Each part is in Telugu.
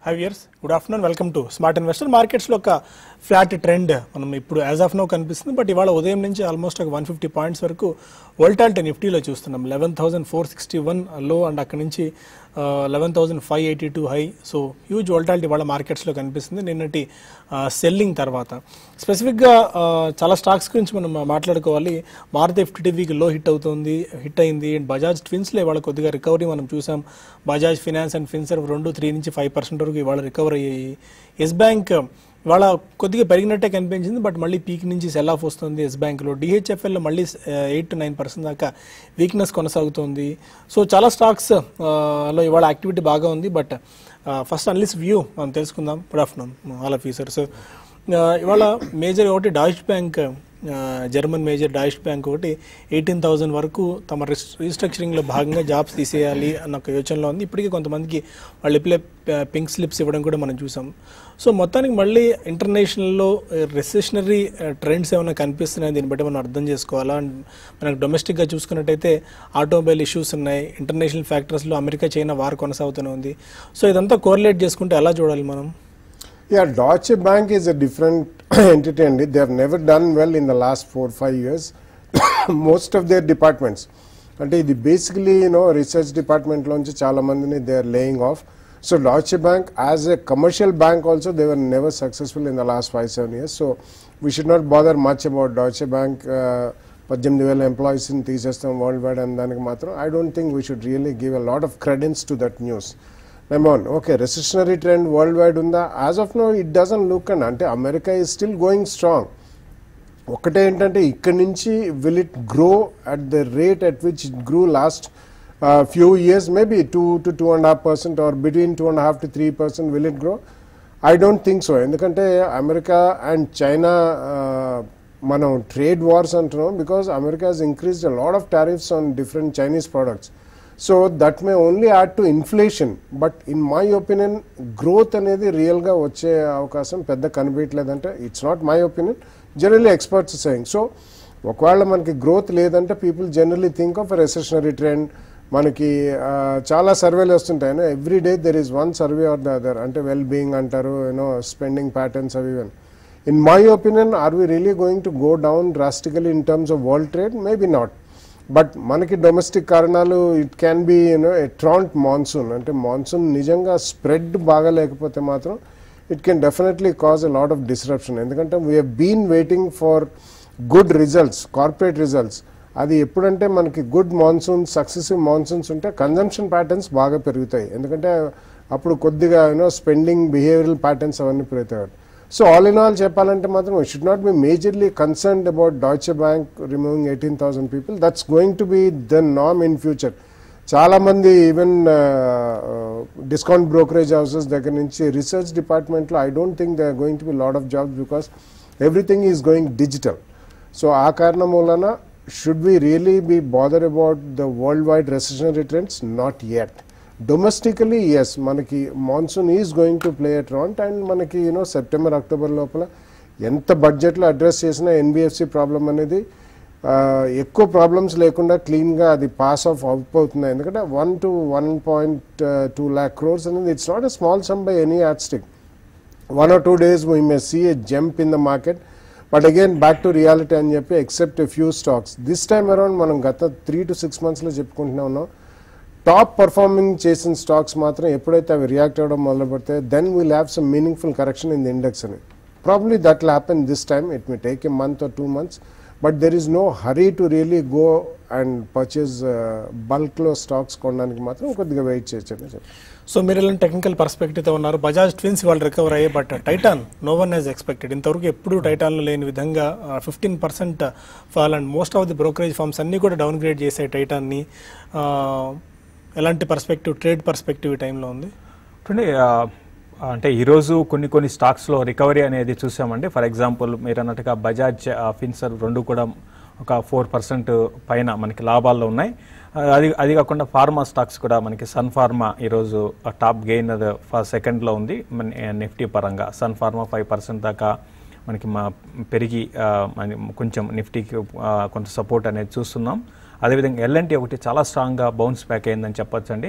High years good afternoon welcome to smart investor మార్కెట్స్లో ఒక ఫ్లాట్ ట్రెండ్ మనం ఇప్పుడు యాజ్ ఆఫ్ నో కనిపిస్తుంది బట్ ఇవాళ ఉదయం నుంచి ఆల్మోస్ట్ ఒక వన్ ఫిఫ్టీ పాయింట్స్ వరకు వోల్టాలిటీ నిఫ్టీలో చూస్తున్నాం eleven thousand four sixty one లో అండ్ అక్కడ నుంచి eleven thousand five eighty two high so huge volatility వాళ్ళ మార్కెట్స్లో కనిపిస్తుంది నిన్నటి సెల్లింగ్ తర్వాత స్పెసిఫిక్గా చాలా స్టాక్స్ గురించి మనం మాట్లాడుకోవాలి మారుతి ఎఫ్టీటీవీకి లో హిట్ అవుతుంది హిట్ అయింది అండ్ బజాజ్ ట్విన్స్లో ఇవాళ కొద్దిగా రికవరీ మనం చూసాం బజాజ్ ఫినాన్స్ అండ్ ఫిన్సర్వ్ రెండు త్రీ నుంచి ఫైవ్ పర్సెంట్ వరకు ఇవాళ రికవర్ అయ్యాయి ఎస్ బ్యాంక్ ఇవాళ కొద్దిగా పెరిగినట్టే కనిపించింది బట్ మళ్ళీ పీక్ నుంచి సెల్ ఆఫ్ వస్తుంది ఎస్ బ్యాంక్లో డిహెచ్ఎఫ్ఎల్లో మళ్ళీ ఎయిట్ టు నైన్ పర్సెంట్ దాకా వీక్నెస్ కొనసాగుతుంది సో చాలా స్టాక్స్ లో ఇవాళ యాక్టివిటీ బాగా ఉంది బట్ ఫస్ట్ అన్లిస్ వ్యూ మనం తెలుసుకుందాం good afternoon all of so ఇవాళ మేజర్ ఒకటి Deutsche bank German major Deutsche bank ఒకటి ఎయిటీన్ థౌజండ్ వరకు తమ రీస్ట్రక్చరింగ్లో భాగంగా జాబ్స్ తీసేయాలి అన్న ఒక యోచనలో ఉంది ఇప్పటికీ కొంతమందికి వాళ్ళు ఇప్పుడే పింక్ స్లిప్స్ ఇవ్వడం కూడా మనం చూసాం సో మొత్తానికి మళ్ళీ ఇంటర్నేషనల్లో రెసెషనరీ ట్రెండ్స్ ఏమైనా కనిపిస్తున్నాయి దీన్ని బట్టి మనం అర్థం చేసుకోవాలా మనకు డొమెస్టిక్గా చూసుకున్నట్టయితే ఆటోమొబైల్ ఇష్యూస్ ఉన్నాయి ఇంటర్నేషనల్ ఫ్యాక్టర్స్లో అమెరికా చైనా వార్ కొనసాగుతూనే ఉంది సో ఇదంతా కోరిలేట్ చేసుకుంటే ఎలా చూడాలి మనం Yeah, Deutsche Bank is a different entity and they have never done well in the last four, five years. Most of their departments. అంటే ఇది బేసికలీ యూనో రీసెర్చ్ డిపార్ట్మెంట్లోంచి చాలా మందిని they are laying off so Deutsche bank as a commercial bank also they were never successful in the last five seven years so we should not bother much about Deutsche bank పద్దెనిమిది వేల ఎంప్లాయీస్ని తీసేస్తాం వరల్డ్ వైడ్ అని దానికి మాత్రం I don't think we should really give a lot of credence to that news number okay recessionary trend world wide ఉందా as of now it doesn't look and అంటే America is still going strong ఒకటే ఏంటంటే ఇక్కడి నుంచి will it grow at the rate at which it grew last few years maybe two to two and half percent or between two and half to three percent will it grow I don't think so ఎందుకంటే అమెరికా అండ్ చైనా మనం ట్రేడ్ వార్స్ అంటున్నాం because America has increased a lot of tariffs on different Chinese products so that May only add to inflation but in my opinion growth అనేది రియల్గా వచ్చే అవకాశం పెద్ద కనిపించలేదంటే it's not my opinion generally experts saying so ఒకవేళ మనకి గ్రోత్ లేదంటే people generally think of recessionary trend మనకి చాలా సర్వేలు వస్తుంటాయి every day there is one survey or the other అంటే వెల్ బీయింగ్ అంటారు యూనో స్పెండింగ్ ప్యాటర్న్స్ అవి even in my opinion are we really going to go down drastically in terms of world trade maybe not but మనకి డొమెస్టిక్ కారణాలు it can be you know a truant monsoon అంటే మాన్సూన్ నిజంగా స్ప్రెడ్ బాగా లేకపోతే మాత్రం it can definitely cause a lot of disruption ఎందుకంటే we been waiting for good results corporate results అది ఎప్పుడంటే మనకి గుడ్ మాన్సూన్స్ సక్సెసివ్ మాన్సూన్స్ ఉంటే కన్జంప్షన్ ప్యాటర్న్స్ బాగా పెరుగుతాయి ఎందుకంటే అప్పుడు కొద్దిగా యూనో స్పెండింగ్ బిహేవియరల్ ప్యాటర్న్స్ అవన్నీ పెరుగుతాయి సో ఆల్ ఇన్ ఆల్ చెప్పాలంటే మాత్రం should not be majorly concerned about Deutsche bank removing eighteen thousand people that's going to be the నామ్ ఇన్ ఫ్యూచర్ చాలామంది ఈవెన్ డిస్కౌంట్ బ్రోకరేజ్ హౌసెస్ దగ్గర నుంచి రీసెర్చ్ డిపార్ట్మెంట్లో I don't think they are going to be lot of jobs because everything is going digital so ఆ కారణం వలన should we really be bother about the world wide recessionary trends not yet డొమెస్టికలీ ఎస్ మనకి monsoon is going to play a truant and మనకి యూనో సెప్టెంబర్ అక్టోబర్ లోపల ఎంత బడ్జెట్లో అడ్రస్ చేసినా ఎన్బిఎఫ్సి ప్రాబ్లం అనేది ఎక్కువ ప్రాబ్లమ్స్ లేకుండా క్లీన్గా అది పాస్ ఆఫ్ అవుతుంది ఎందుకంటే one to one point two lakh crores అనేది it's not a small sum by any yardstick one or two days we may see a jump in the market but again back to reality అని చెప్పి except a few stocks this time around మనం గత త్రీ టు సిక్స్ మంత్స్లో చెప్పుకుంటున్నా ఉన్నాం టాప్ పర్ఫార్మింగ్ చేసిన స్టాక్స్ మాత్రం ఎప్పుడైతే అవి రియాక్ట్ అవ్వడం మొదలు పెడితే then we'll have some meaningful correction in the index అని probably that will happen this time it may take a month or two months but there is no hurry to really go and purchase బల్క్లో స్టాక్స్ కొనడానికి మాత్రం కొద్దిగా వెయిట్ చేయొచ్చు అని చెప్పి సో మీరు ఇలాంటి టెక్నికల్ పర్స్పెక్టివ్తో ఉన్నారు బజాజ్ ట్విన్స్ వాళ్ళు రికవర్ అయ్యాయి but Titan no one has expected ఇంతవరకు ఎప్పుడు టైటాన్లో లేని విధంగా fifteen percent fall and most of the brokerage firms అన్నీ కూడా డౌన్ గ్రేడ్ చేసాయి టైటాన్ని ఎలాంటి పర్స్పెక్టివ్ ట్రేడ్ పర్స్పెక్టివ్ ఈ టైంలో ఉంది చూడండి అంటే ఈరోజు కొన్ని కొన్ని స్టాక్స్లో రికవరీ అనేది చూసామండి ఫర్ ఎగ్జాంపుల్ మీరు అన్నట్టుగా బజాజ్ ఫిన్సర్ రెండు కూడా ఒక ఫోర్ పర్సెంట్ పైన మనకి లాభాల్లో ఉన్నాయి అది అది కాకుండా ఫార్మా స్టాక్స్ కూడా మనకి సన్ ఫార్మా ఈరోజు టాప్ గెయినర్ సెకండ్లో ఉంది మన నిఫ్టీ పరంగా సన్ ఫార్మా ఫైవ్ పర్సెంట్ దాకా మనకి మా పెరిగి కొంచెం నిఫ్టీకి కొంత సపోర్ట్ అనేది చూస్తున్నాం అదేవిధంగా ఎల్ఎన్టీ ఒకటి చాలా స్ట్రాంగ్గా బౌన్స్ బ్యాక్ అయిందని చెప్పొచ్చండి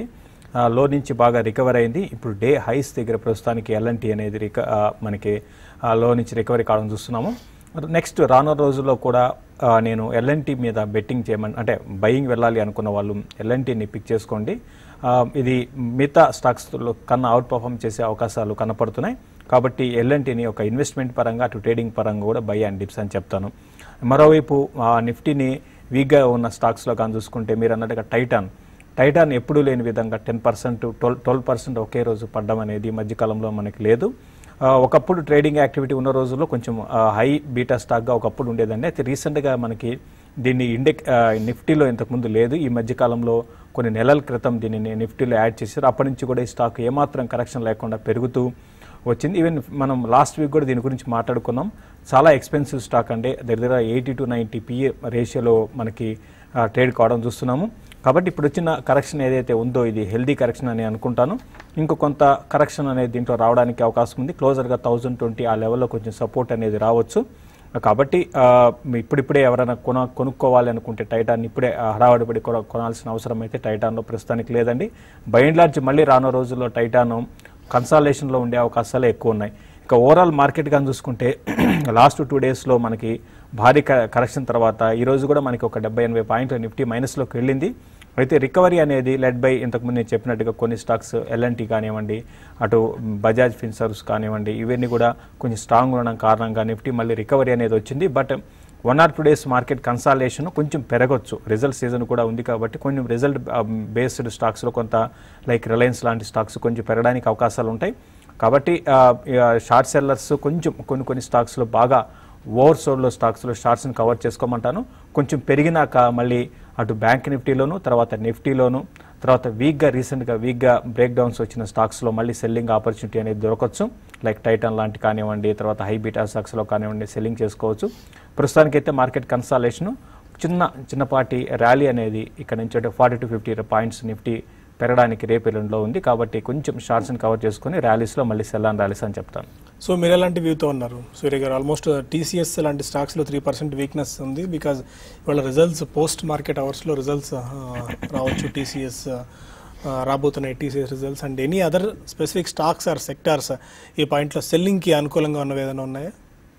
ఆ, లో నుంచి బాగా రికవర్ అయింది ఇప్పుడు డే హైస్ దగ్గర ప్రస్తుతానికి ఎల్ఎన్టీ అనేది రిక ఆ, మనకి ఆ, లో నుంచి రికవరీ కావడం చూస్తున్నాము నెక్స్ట్ రానున్న రోజుల్లో కూడా ఆ, నేను ఎల్ఎన్టీ మీద బెట్టింగ్ చేయమని అంటే బయింగ్ వెళ్ళాలి అనుకున్న వాళ్ళు ఎల్ఎన్టీని పిక్ చేసుకోండి ఆ, ఇది మిగతా స్టాక్స్లో కన్నా అవుట్ పర్ఫామ్ చేసే అవకాశాలు కనపడుతున్నాయి కాబట్టి ఎల్ఎన్టీని ఒక ఇన్వెస్ట్మెంట్ పరంగా అటు ట్రేడింగ్ పరంగా కూడా బై అండ్ డిప్స్ అని చెప్తాను మరోవైపు ఆ నిఫ్టీని వీక్గా ఉన్న స్టాక్స్లో కానీ చూసుకుంటే మీరు అన్నట్టుగా టైటాన్ టైటాన్ ఎప్పుడూ లేని విధంగా ten percent twelve twelve percent ఒకే రోజు పడ్డం అనేది ఈ మధ్యకాలంలో మనకి లేదు ఆ, ఒకప్పుడు ట్రేడింగ్ యాక్టివిటీ ఉన్న రోజుల్లో కొంచెం హై బీటా స్టాక్గా ఒకప్పుడు ఉండేదండి అయితే రీసెంట్గా మనకి దీన్ని ఇండెక్ ఆ, నిఫ్టీలో ఇంతకుముందు లేదు ఈ మధ్యకాలంలో కొన్ని నెలల క్రితం దీనిని నిఫ్టీలో యాడ్ చేశారు అప్పటి నుంచి కూడా ఈ స్టాక్ ఏమాత్రం కరెక్షన్ లేకుండా పెరుగుతూ వచ్చింది ఈవెన్ మనం లాస్ట్ వీక్ కూడా దీని గురించి మాట్లాడుకున్నాం చాలా ఎక్స్పెన్సివ్ స్టాక్ అంటే దగ్గర ఎయిటీ టు నైంటీ పిఏ రేషియోలో మనకి ఆ, ట్రేడ్ కావడం చూస్తున్నాము కాబట్టి ఇప్పుడు వచ్చిన కరెక్షన్ ఏదైతే ఉందో ఇది హెల్దీ కరెక్షన్ అని అనుకుంటాను ఇంకో కొంత కరెక్షన్ అనేది దీంట్లో రావడానికి అవకాశం ఉంది క్లోజర్గా థౌజండ్ ట్వంటీ ఆ లెవెల్లో కొంచెం సపోర్ట్ అనేది రావచ్చు కాబట్టి ఆ, ఇప్పుడిప్పుడే ఎవరైనా కొన కొనుక్కోవాలి అనుకుంటే టైటాన్ ఇప్పుడే ఆ, హడావడిపడి కొన- కొనాల్సిన అవసరం అయితే టైటాన్లో ప్రస్తుతానికి లేదండి బై అండ్ లార్జ్ మళ్ళీ రానున్న రోజుల్లో టైటాన్ కన్సాలేషన్లో ఉండే అవకాశాలు ఎక్కువ ఉన్నాయి ఇక ఓవరాల్ మార్కెట్ కానీ చూసుకుంటే లాస్ట్ టూ డేస్లో మనకి భారీ క- కరెక్షన్ తర్వాత ఈ రోజు కూడా మనకి ఒక డెబ్బై ఎనభై పాయింట్ల నిఫ్టీ మైనస్లోకి వెళ్ళింది అయితే రికవరీ అనేది లెడ్ బై ఇంతకుముందు నేను చెప్పినట్టుగా కొన్ని స్టాక్స్ ఎల్ఎన్టీ కానివ్వండి అటు బజాజ్ ఫిన్సర్వ్స్ కానివ్వండి ఇవన్నీ కూడా కొంచెం స్ట్రాంగ్ ఉండడం కారణంగా నిఫ్టీ మళ్ళీ రికవరీ అనేది వచ్చింది but one or two days market consolidation కొంచెం పెరగొచ్చు రిజల్ట్ సీజన్ కూడా ఉంది కాబట్టి కొంచెం రిజల్ట్ బేస్డ్ స్టాక్స్లో కొంత లైక్ రిలయన్స్ లాంటి స్టాక్స్ కొంచెం పెరగడానికి అవకాశాలు ఉంటాయి కాబట్టి షార్ట్ సెల్లర్స్ కొంచెం కొన్ని కొన్ని స్టాక్స్లో బాగా ఓవర్ సోల్డ్లో స్టాక్స్లో షార్ట్స్ని కవర్ చేసుకోమంటాను కొంచెం పెరిగినాక మళ్ళీ అటు బ్యాంక్ నిఫ్టీలోను తర్వాత నిఫ్టీలోను తర్వాత వీక్గా రీసెంట్గా వీక్గా బ్రేక్ డౌన్స్ వచ్చిన స్టాక్స్లో మళ్ళీ సెల్లింగ్ ఆపర్చునిటీ అనేది దొరకవచ్చు లైక్ టైటన్ లాంటి కానివ్వండి తర్వాత హై బీటా స్టాక్స్లో కానివ్వండి సెల్లింగ్ చేసుకోవచ్చు ప్రస్తుతానికైతే మార్కెట్ కన్సాలేషను చిన్న చిన్నపాటి ర్యాలీ అనేది ఇక్కడ నుంచి అంటే forty to fifty points Nifty పెరగడానికి రేపు ఎల్లుండిలో ఉంది కాబట్టి కొంచెం షార్ట్స్ని కవర్ చేసుకుని ర్యాలీస్లో మళ్ళీ సెల్ అండ్ ర్యాలీస్ అని చెప్తాను సో మీరు ఎలాంటి వ్యూతో ఉన్నారు సూర్య గారు ఆల్మోస్ట్ టీసీఎస్ లాంటి స్టాక్స్లో త్రీ పర్సెంట్ వీక్నెస్ ఉంది బికాజ్ ఇవాళ రిజల్ట్స్ పోస్ట్ మార్కెట్ అవర్స్లో రిజల్ట్స్ రావచ్చు టీసీఎస్ రాబోతున్నాయి TCS results and any other specific stocks or sectors ఈ పాయింట్లో సెల్లింగ్కి అనుకూలంగా ఉన్నవి ఏదైనా ఉన్నాయా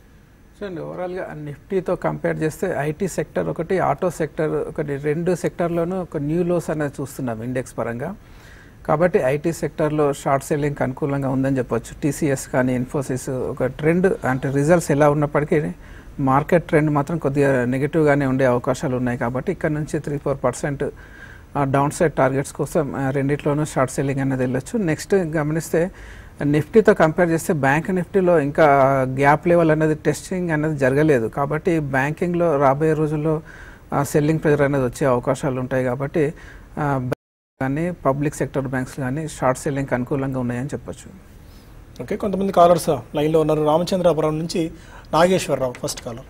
చూడండి ఓవరాల్గా నిఫ్టీతో కంపేర్ చేస్తే ఐటీ సెక్టర్ ఒకటి ఆటో సెక్టర్ ఒకటి రెండు సెక్టర్లోనూ ఒక న్యూ లోస్ అనేది చూస్తున్నాం ఇండెక్స్ పరంగా కాబట్టి ఐటీ సెక్టర్లో షార్ట్ సెల్లింగ్కి అనుకూలంగా ఉందని చెప్పొచ్చు టీసీఎస్ కానీ ఇన్ఫోసిస్ ఒక ట్రెండ్ అంటే రిజల్ట్స్ ఎలా ఉన్నప్పటికీ మార్కెట్ ట్రెండ్ మాత్రం కొద్దిగా నెగిటివ్గానే ఉండే అవకాశాలు ఉన్నాయి కాబట్టి ఇక్కడ నుంచి three four percent down side targets కోసం ఆ, రెండిట్లోనూ షార్ట్ సెల్లింగ్ అనేది వెళ్ళొచ్చు నెక్స్ట్ గమనిస్తే నిఫ్టీతో కంపేర్ చేస్తే బ్యాంక్ నిఫ్టీలో ఇంకా గ్యాప్ లెవెల్ అనేది టెస్టింగ్ అనేది జరగలేదు కాబట్టి బ్యాంకింగ్లో రాబోయే రోజుల్లో సెల్లింగ్ ప్రెజర్ అనేది వచ్చే అవకాశాలు ఉంటాయి కాబట్టి ఆ, బ్యాంక్ కానీ పబ్లిక్ సెక్టర్ బ్యాంక్స్ కానీ షార్ట్ సెల్లింగ్కి అనుకూలంగా ఉన్నాయని చెప్పొచ్చు ఓకే కొంతమంది కాలర్స్ లైన్లో ఉన్నారు రామచంద్రాపురం నుంచి నాగేశ్వరరావు ఫస్ట్ కాలర్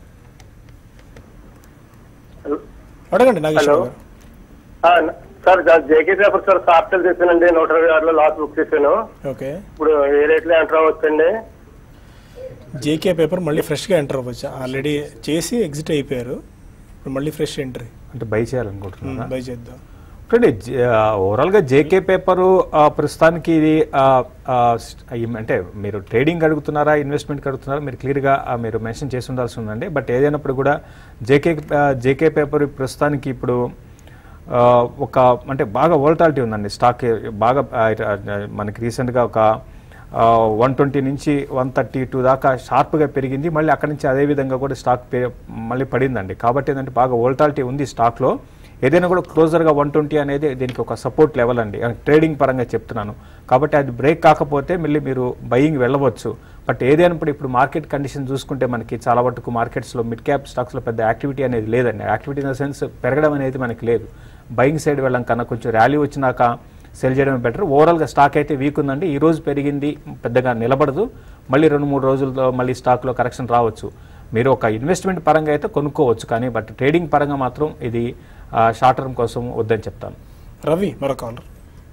అడగండి నాగేశ్వరరావు గారు ఆ, న- sir JK paper sir software చేశానండి నూట ఇరవై ఆరులో లాస్ బుక్ చేశాను ఓకే ఇప్పుడు ఏ రేట్లో ఎంటర్ అవ్వచ్చండి జేకే పేపర్ మళ్ళీ ఫ్రెష్గా ఎంటర్ అవ్వచ్చు ఆల్రెడీ చేసి ఎగ్జిట్ అయిపోయారు ఇప్పుడు మళ్ళీ ఫ్రెష్ ఎంట్రీ అంటే బై చేయాలనుకుంటున్నారా బై చేద్దాం చూడండి జే- ఆ, ఓవరాల్గా జేకే పేపరు ఆ, ప్రస్తుతానికి ఇది ఆ, ఆ, స్ట్- ఈ- అంటే మీరు ట్రేడింగ్ అడుగుతున్నారా ఇన్వెస్ట్మెంట్ అడుగుతున్నారా మీరు క్లియర్గా ఆ, మీరు మెన్షన్ చేసి ఉండాల్సి ఉందండి బట్ ఏదైనప్పుడు కూడా జేకే ఆ, జేకే పేపర్ ప్రస్తుతానికి ఇప్పుడు ఆ, ఒక అంటే బాగా వోల్టాలిటీ ఉందండి స్టాక్ బాగా ఆ, ఆ, మనకి రీసెంట్గా ఒక వన్ ట్వంటీ నుంచి వన్ థర్టీ టూ దాకా షార్ప్గా పెరిగింది మళ్ళీ అక్కడి నుంచి అదే విధంగా కూడా స్టాక్ పే మళ్ళీ పడిందండి కాబట్టి ఏంటంటే బాగా వోల్టాలిటీ ఉంది స్టాక్లో ఏదైనా కూడా క్లోజర్గా వన్ ట్వంటీ అనేది దీనికి ఒక సపోర్ట్ లెవెల్ అండి ట్రేడింగ్ పరంగా చెప్తున్నాను కాబట్టి అది బ్రేక్ కాకపోతే మళ్ళీ మీరు బయింగ్ వెళ్ళవచ్చు బట్ ఏదైనప్పుడు ఇప్పుడు మార్కెట్ కండిషన్ చూసుకుంటే మనకి చాలా వరకు మార్కెట్స్లో మిడ్ క్యాప్ స్టాక్స్లో పెద్ద యాక్టివిటీ అనేది లేదండి యాక్టివిటీ ఇన్ ద సెన్స్ పెరగడం అనేది మనకి లేదు బయింగ్ సైడ్ వెళ్ళడం కన్నా కొంచెం ర్యాలీ వచ్చినాక సెల్ చేయడమే బెటర్ ఓవరాల్గా స్టాక్ అయితే వీక్ ఉందండి ఈ రోజు పెరిగింది పెద్దగా నిలబడదు మళ్ళీ రెండు మూడు రోజులతో మళ్ళీ స్టాక్లో కరెక్షన్ రావచ్చు మీరు ఒక ఇన్వెస్ట్మెంట్ పరంగా అయితే కొనుక్కోవచ్చు కానీ బట్ ట్రేడింగ్ పరంగా మాత్రం ఇది షార్ట్ టర్మ్ కోసం వద్దని చెప్తాను రవి మరో కాలర్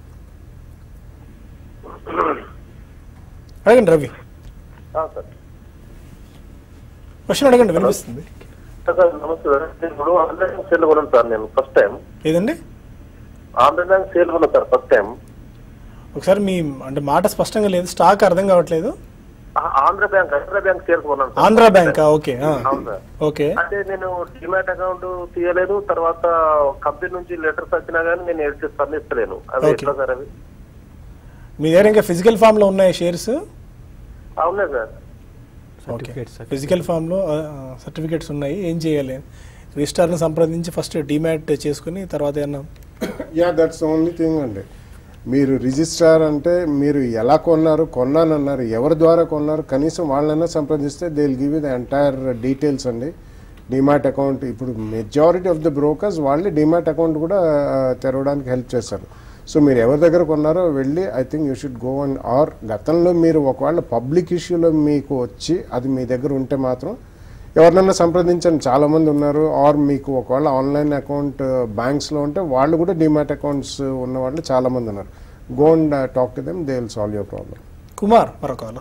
అడగండి రవి ఆ, సార్ క్వశ్చన్ అడగండి వినిపిస్తుంది సార్ నమస్తే సార్ ఇప్పుడు ఆన్లైన్ సేల్ కొన్నాను సార్ నేను ఫస్ట్ టైం ఏదండి ఆన్లైన్ సేల్ కొన్నాను సార్ ఫస్ట్ టైం ఒకసారి మీ అంటే మాట స్పష్టంగా లేదు స్టాక్ అర్థం కావట్లేదు ఆ- Andhra bank Andhra bank shares కొన్నాను సార్. ఆంధ్ర బ్యాంక్ ఓకే ఆ. అవును సార్ ఓకే అంటే నేను డిమాట్ అకౌంట్ తీయలేదు తర్వాత కంపెనీ నుంచి లెటర్స్ వచ్చినా కానీ నేను ఎడిట్ స్పందిస్తలేను అవి Okay. ఎట్లా సార్ అవి మీ దగ్గర ఇంకా ఫిజికల్ ఫామ్ లో ఉన్నాయి షేర్స్ అవునా sir okay Certificates, certificates. Physical form లో సర్టిఫికేట్స్ ఉన్నాయి ఏం చేయాలి రిజిస్టార్ ని సంప్రదించి ఫస్ట్ డిమాట్ చేసుకుని తర్వాత ఏమన్నా యా దట్స్ ఓన్లీ థింగ్ అండి మీరు రిజిస్ట్రార్ అంటే మీరు ఎలా కొన్నారు కొన్నానన్నారు ఎవరి ద్వారా కొన్నారు కనీసం వాళ్ళైనా సంప్రదిస్తే they will give the entire details అండి డిమాట్ అకౌంట్ ఇప్పుడు మెజారిటీ ఆఫ్ ద బ్రోకర్స్ వాళ్ళే డిమాట్ అకౌంట్ కూడా ఆ, తెరవడానికి హెల్ప్ చేస్తారు సో మీరు ఎవరి దగ్గర కొన్నారో వెళ్ళి I think you should go and or గతంలో మీరు ఒకవేళ పబ్లిక్ ఇష్యూలో మీకు వచ్చి అది మీ దగ్గర ఉంటే మాత్రం ఎవరినైనా సంప్రదించండి చాలా మంది ఉన్నారు ఆర్ మీకు ఒకవేళ ఆన్లైన్ అకౌంట్ బ్యాంక్స్లో ఉంటే వాళ్ళు కూడా డిమాట్ అకౌంట్స్ ఉన్న వాళ్ళు చాలా మంది ఉన్నారు go and talk to them they will solve your problem Kumar మరో కాలర్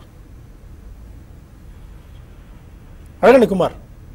అడగండి కుమార్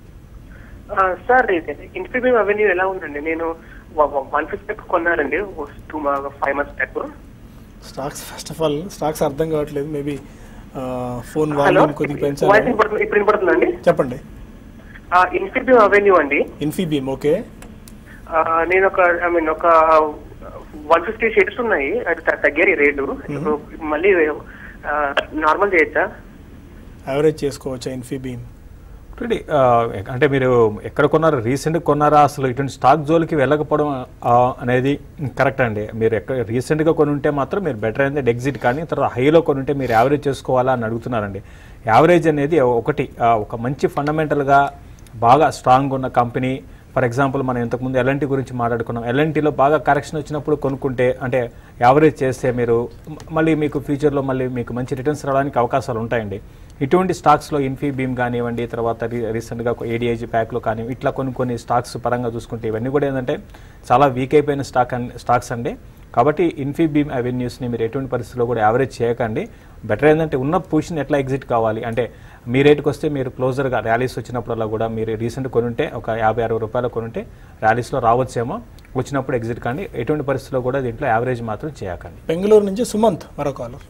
ఆ, సార్ ఇది ఇన్ఫిబీమ్ అవెన్యూ ఎలా ఉందండి నేను వన్ ఫిఫ్టీ కొన్నానండి two five months back stocks first of all stocks అర్థం కావట్లేదు మేబీ ఫోన్ హలో వాల్యూమ్ కొద్దిగా వాయిస్ పెంచాలి వినపడుతుంది- ఇప్పుడు వినపడుతుందండి చెప్పండి ఇన్ఫిబీమ్ అవెన్యూ అండి ఇన్ఫీబీమ్ ఓకే ఆ, నేను ఒక ఐ మీన్ ఒక వన్ ఫిఫ్టీ షేర్స్ ఉన్నాయి అది త- తగ్గారు రేటు ఇప్పుడు మళ్ళీ నార్మల్ చేయొచ్చా యావరేజ్ చేసుకోవచ్చా ఇన్ఫీబీమ్ Already, ఆ, అంటే మీరు ఎక్కడ కొన్నారు రీసెంట్ కొన్నారా అసలు ఇటువంటి స్టాక్ జోలికి వెళ్ళకపోవడం ఆ, అనేది కరెక్ట్ అండి మీరు ఎక్కడ రీసెంట్గా కొని ఉంటే మాత్రం మీరు బెటర్ అయింది ఎగ్జిట్ కానీ తర్వాత హైలో కొని ఉంటే మీరు యావరేజ్ చేసుకోవాలా అని అడుగుతున్నారండి యావరేజ్ అనేది ఒకటి ఆ, ఒక మంచి ఫండమెంటల్గా బాగా స్ట్రాంగ్ ఉన్న కంపెనీ ఫర్ ఎగ్జాంపుల్ మనం ఇంతకుముందు ఎల్ఎన్టీ గురించి మాట్లాడుకున్నాం ఎల్ఎన్టీలో బాగా కరెక్షన్ వచ్చినప్పుడు కొనుక్కుంటే అంటే యావరేజ్ చేస్తే మీరు మ- మళ్ళీ మీకు ఫ్యూచర్లో మళ్ళీ మీకు మంచి రిటర్న్స్ రావడానికి అవకాశాలు ఉంటాయండి ఇటువంటి స్టాక్స్లో ఇన్ఫీ బీమ్ కానివ్వండి తర్వాత రీ- రీసెంట్గా ఏడిఐజీ ప్యాక్లో కానీ ఇట్లా కొన్ని కొన్ని స్టాక్స్ పరంగా చూసుకుంటే ఇవన్నీ కూడా ఏంటంటే చాలా వీక్ అయిపోయిన స్టాక్ అన్- స్టాక్స్ అండి కాబట్టి ఇన్ఫీ బీమ్ అవెన్యూస్ని మీరు ఎటువంటి పరిస్థితుల్లో కూడా యావరేజ్ చేయకండి బెటర్ ఏంటంటే ఉన్న పొజిషన్ ఎట్లా ఎగ్జిట్ కావాలి అంటే మీ రేటుకి వస్తే మీరు క్లోజర్గా ర్యాలీస్ వచ్చినప్పుడల్లా కూడా మీరు రీసెంట్ కొనుంటే ఒక యాభై అరవై రూపాయలు కొనుంటే ర్యాలీస్లో రావచ్చేమో వచ్చినప్పుడు ఎగ్జిట్ కానీ ఎటువంటి పరిస్థితుల్లో కూడా దీంట్లో యావరేజ్ మాత్రం చేయకండి బెంగళూరు నుంచి సుమంత్ మరో కాలర్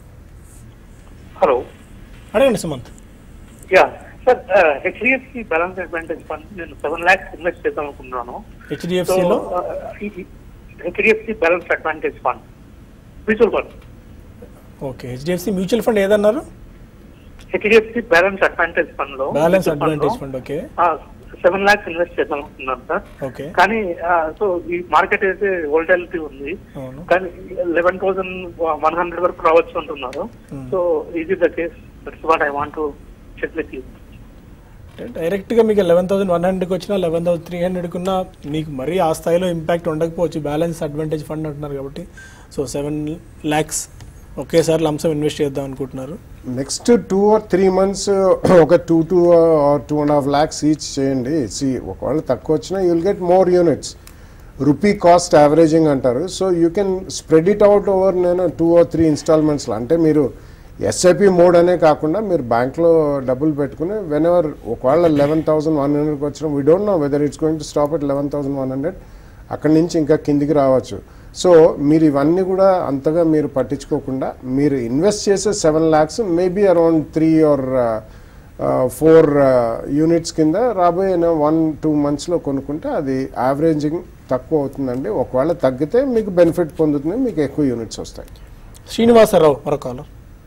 హలో అడగండి Sumanth yeah sir HDFC balance advantage fund నేను సెవెన్ ల్యాక్స్ ఇన్వెస్ట్ చేద్దాం అనుకుంటున్నాను హెచ్డిఎఫ్సిలో HDFC balance advantage fund mutual fund okay HDFC mutual fund ఏదన్నారు హెచ్డిఎఫ్సి బ్యాలెన్స్ అడ్వాంటేజ్ ఫండ్ లో balance advantage fund okay seven lakhs invest చేద్దాం అనుకుంటున్నాను సార్ ఓకే కానీ సో ఈ మార్కెట్ అయితే వోల్టాలిటీ ఉంది అవును కానీ లెవెన్ థౌసండ్ వన్ హండ్రెడ్ వరకు రావచ్చు అంటున్నారు సో ఇది the case that's what I want to check with you డైరెక్ట్గా మీకు లెవెన్ థౌసండ్ వన్ హండ్రెడ్కి వచ్చినా లెవెన్ థౌసండ్ త్రీ హండ్రెడ్కి ఉన్నా మీకు మరీ ఆ స్థాయిలో ఇంపాక్ట్ ఉండకపోవచ్చు బ్యాలెన్స్ అడ్వాంటేజ్ ఫండ్ అంటున్నారు కాబట్టి సో సెవెన్ ల్యాక్స్ ఒకేసారి లంసం ఇన్వెస్ట్ చేద్దాం అనుకుంటున్నారు next two or three months ఒక two two or two and half lakhs each చేయండి సి ఒకవేళ తక్కువ వచ్చినా you will get more units rupee cost averaging అంటారు so you can spread it out over నేను టూ ఆర్ త్రీ ఇన్స్టాల్మెంట్స్లో అంటే మీరు ఎస్ఐపి మోడ్ అనే కాకుండా మీరు బ్యాంక్లో డబ్బులు పెట్టుకుని వెన్ ఎవర్ ఒకవేళ లెవెన్ థౌసండ్ వన్ హండ్రెడ్కి వచ్చిన we don't know whether it's going to stop at eleven thousand one hundred అక్కడి నుంచి ఇంకా కిందికి రావచ్చు సో మీరు ఇవన్నీ కూడా అంతగా మీరు పట్టించుకోకుండా మీరు ఇన్వెస్ట్ చేసే seven lakhs maybe around three or four units కింద రాబోయే వన్ టూ మంత్స్లో కొనుక్కుంటే అది యావరేజింగ్ తక్కువ అవుతుందండి ఒకవేళ తగ్గితే మీకు బెనిఫిట్ పొందుతుంది మీకు ఎక్కువ యూనిట్స్ వస్తాయి శ్రీనివాసరావు మరో కాలర్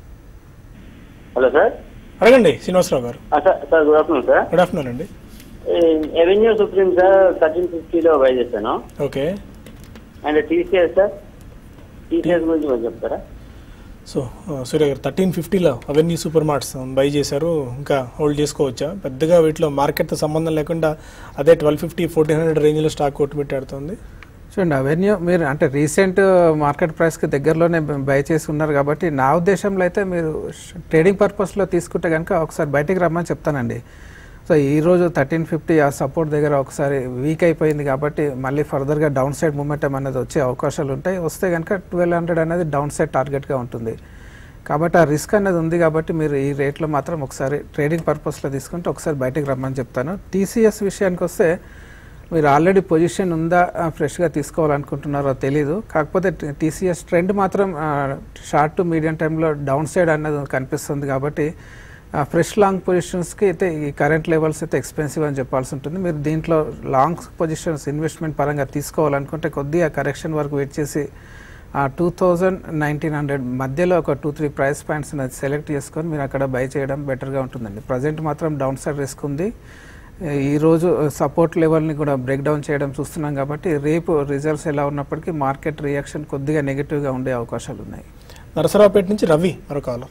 హలో సార్ అడగండి Srinivasarao garu sir sir good afternoon sir good afternoon అండి ఎవెన్యూ సుప్రీం సార్ థర్టీన్ ఫిఫ్టీలో బై చేశాను okay and TCS sir TCS గురించి కొంచెం చెప్తారా సో ఆ, సూర్య గారు థర్టీన్ ఫిఫ్టీలో అవెన్యూ సూపర్ మార్ట్స్ బై చేశారు ఇంకా హోల్డ్ చేసుకోవచ్చా పెద్దగా వీటిలో మార్కెట్తో సంబంధం లేకుండా అదే ట్వెల్వ్ ఫిఫ్టీ ఫోర్టీన్ హండ్రెడ్ రేంజ్లో స్టాక్ కొట్టుబెట్టాడుతుంది చూడండి అవెన్యూ మీరు అంటే రీసెంట్ మార్కెట్ ప్రైస్కి దగ్గరలోనే బై చేసి ఉన్నారు కాబట్టి నా ఉద్దేశంలో అయితే మీరు ట్రేడింగ్ పర్పస్లో తీసుకుంటే కనుక ఒకసారి బయటికి రమ్మని చెప్తానండి సో ఈ రోజు థర్టీన్ ఫిఫ్టీ ఆ సపోర్ట్ దగ్గర ఒకసారి వీక్ అయిపోయింది కాబట్టి మళ్ళీ ఫర్దర్గా డౌన్ సైడ్ మూమెంటం అనేది వచ్చే అవకాశాలు ఉంటాయి వస్తే కనుక ట్వెల్వ్ హండ్రెడ్ అనేది డౌన్ సైడ్ టార్గెట్గా ఉంటుంది కాబట్టి ఆ రిస్క్ అనేది ఉంది కాబట్టి మీరు ఈ రేట్లో మాత్రం ఒకసారి ట్రేడింగ్ పర్పస్లో తీసుకుంటే ఒకసారి బయటికి రమ్మని చెప్తాను టీసీఎస్ విషయానికి వస్తే మీరు ఆల్రెడీ పొజిషన్ ఉందా ఆ, ఫ్రెష్గా తీసుకోవాలనుకుంటున్నారో తెలీదు కాకపోతే టీసీఎస్ ట్రెండ్ మాత్రం ఆ, షార్ట్ టు మీడియం టైంలో డౌన్ సైడ్ అన్నది కనిపిస్తుంది కాబట్టి ఆ, ఫ్రెష్ లాంగ్ పొజిషన్స్కి అయితే ఈ కరెంట్ లెవెల్స్ అయితే ఎక్స్పెన్సివ్ అని చెప్పాల్సి ఉంటుంది మీరు దీంట్లో లాంగ్ పొజిషన్స్ ఇన్వెస్ట్మెంట్ పరంగా తీసుకోవాలనుకుంటే కొద్దిగా కరెక్షన్ వరకు వెయిట్ చేసి ఆ టూ థౌజండ్ నైన్టీన్ హండ్రెడ్ మధ్యలో ఒక టూ త్రీ ప్రైస్ పాయింట్స్ అనేది సెలెక్ట్ చేసుకొని మీరు అక్కడ బై చేయడం బెటర్గా ఉంటుందండి ప్రజెంట్ మాత్రం డౌన్ సైడ్ రిస్క్ ఉంది ఈ రోజు సపోర్ట్ లెవెల్ని కూడా బ్రేక్ డౌన్ చేయడం చూస్తున్నాం కాబట్టి రేపు రిజల్ట్స్ ఎలా ఉన్నప్పటికీ మార్కెట్ రియాక్షన్ కొద్దిగా నెగిటివ్గా ఉండే అవకాశాలు ఉన్నాయి నరసరావుపేట నుంచి రవి మరో కాలర్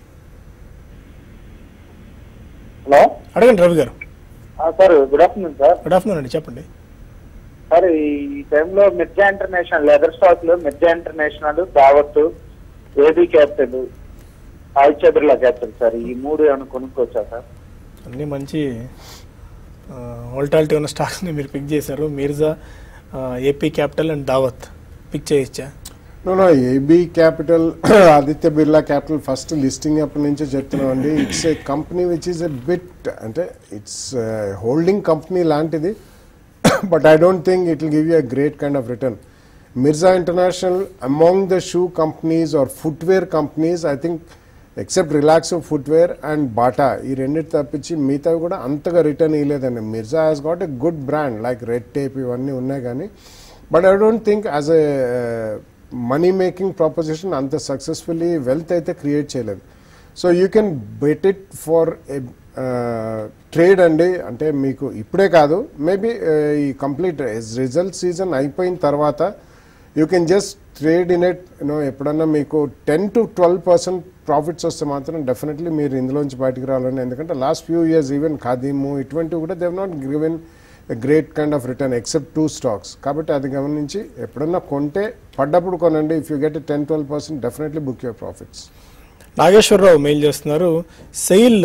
హలో అడగండి Ravi garu sir good afternoon sir good afternoon అండి చెప్పండి సార్ ఈ టైంలో మిర్జా ఇంటర్నేషనల్ లెదర్ స్టాక్ లో Mirza international Daawat AB capital Aditya Birla capital sir ఈ మూడు ఏమైనా కొనుక్కోవచ్చా సార్ అన్ని మంచి వోల్టాలిటీ ఉన్న స్టాక్స్ని మీరు పిక్ చేశారు Mirza AP capital and Daawat pick చేయొచ్చా no no AB capital Aditya Birla capital first listing అప్పటి నుంచే చెప్తున్నాం అండి it's a company which is a bit అంటే ఇట్స్ హోల్డింగ్ కంపెనీ లాంటిది but I don't think it will give you a great kind of return Mirza international among the shoe companies or footwear companies I think except Relaxo footwear and Bata ఈ రెండింటి తప్పించి మిగతావి కూడా అంతగా రిటర్న్ ఇవ్వలేదండి Mirza has got a good brand like Red Tape ఇవన్నీ ఉన్నాయి కానీ but I don't think as a money making proposition అంత సక్సెస్ఫుల్లీ వెల్త్ అయితే క్రియేట్ చేయలేదు so you can bet it for a trade అండి అంటే మీకు ఇప్పుడే కాదు మేబీ ఈ కంప్లీట్ రిజల్ట్ సీజన్ అయిపోయిన తర్వాత you can just trade in it you know ఎప్పుడన్నా మీకు ten to twelve percent profits వస్తే మాత్రం డెఫినెట్లీ మీరు ఇందులోంచి బయటికి రావాలండి ఎందుకంటే లాస్ట్ ఫ్యూ ఇయర్స్ ఈవెన్ ఖాదీము ఇటువంటివి కూడా they've not given great kind of return except two stocks కాబట్టి అది గమనించి ఎప్పుడన్నా కొంటే పడ్డప్పుడు కొనండి if you get ten twelve percent definitely book your profits Nageswararao mail చేస్తున్నారు సెయిల్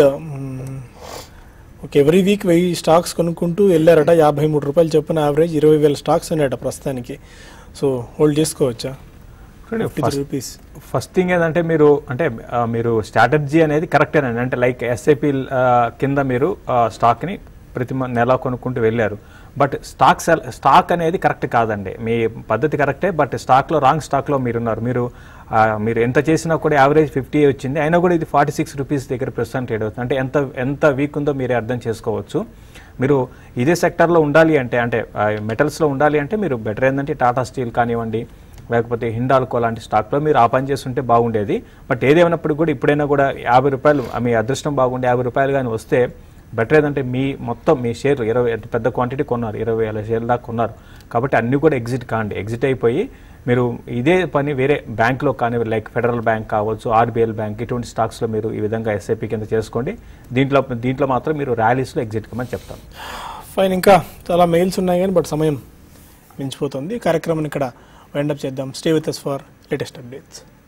ఒక ఎవ్రీ వీక్ వెయ్యి స్టాక్స్ కొనుక్కుంటూ వెళ్ళారట యాభై మూడు రూపాయలు చొప్పున యావరేజ్ ఇరవై వేల స్టాక్స్ ఉన్నాయట ప్రస్తుతానికి సో హోల్డ్ చేసుకోవచ్చా fifty three rupees first thing ఏంటంటే మీరు అంటే ఆ, మీరు స్ట్రాటజీ అనేది కరెక్టేనండి అంటే లైక్ ఎస్ఐపి కింద మీరు ఆ, స్టాక్ని ప్రతి మ- నెల కొనుక్కుంటూ వెళ్ళారు బట్ స్టాక్ సెల్ స్టాక్ అనేది కరెక్ట్ కాదండి మీ పద్ధతి కరెక్టే బట్ స్టాక్లో రాంగ్ స్టాక్లో మీరున్నారు మీరు ఆ, మీరు ఎంత చేసినా కూడా యావరేజ్ ఫిఫ్టీ వచ్చింది అయినా కూడా ఇది ఫార్టీ సిక్స్ రూపీస్ దగ్గర ప్రస్తుతం ట్రేడ్ అవుతుంది అంటే ఎంత ఎంత వీక్ ఉందో మీరే అర్థం చేసుకోవచ్చు మీరు ఇదే సెక్టర్లో ఉండాలి అంటే అంటే మెటల్స్లో ఉండాలి అంటే మీరు బెటర్ ఏంటంటే టాటా స్టీల్ కానివ్వండి లేకపోతే హిండాల్కో లాంటి స్టాక్లో మీరు ఆ పని చేస్తుంటే బాగుండేది బట్ ఏదేమైనప్పుడు కూడా ఇప్పుడైనా కూడా యాభై రూపాయలు ఆ మీ అదృష్టం బాగుండి యాభై రూపాయలు కానీ వస్తే బెటర్ ఏదంటే మీ మొత్తం మీ షేర్ ఇరవై అతి పెద్ద క్వాంటిటీ కొన్నారు ఇరవై వేల షేర్ల దాకా కొన్నారు కాబట్టి అన్నీ కూడా ఎగ్జిట్ కాండి ఎగ్జిట్ అయిపోయి మీరు ఇదే పని వేరే బ్యాంక్లో కానీ లైక్ ఫెడరల్ బ్యాంక్ కావచ్చు ఆర్బీఎల్ బ్యాంక్ ఇటువంటి స్టాక్స్లో మీరు ఈ విధంగా ఎస్ఐపి కింద చేసుకోండి దీంట్లో దీంట్లో మాత్రం మీరు ర్యాలీస్లో ఎగ్జిట్ కమని చెప్తాను ఫైన్ ఇంకా చాలా మెయిల్స్ ఉన్నాయి కానీ బట్ సమయం మించిపోతుంది ఈ కార్యక్రమం ఇక్కడ వైండప్ చేద్దాం stay with us for latest updates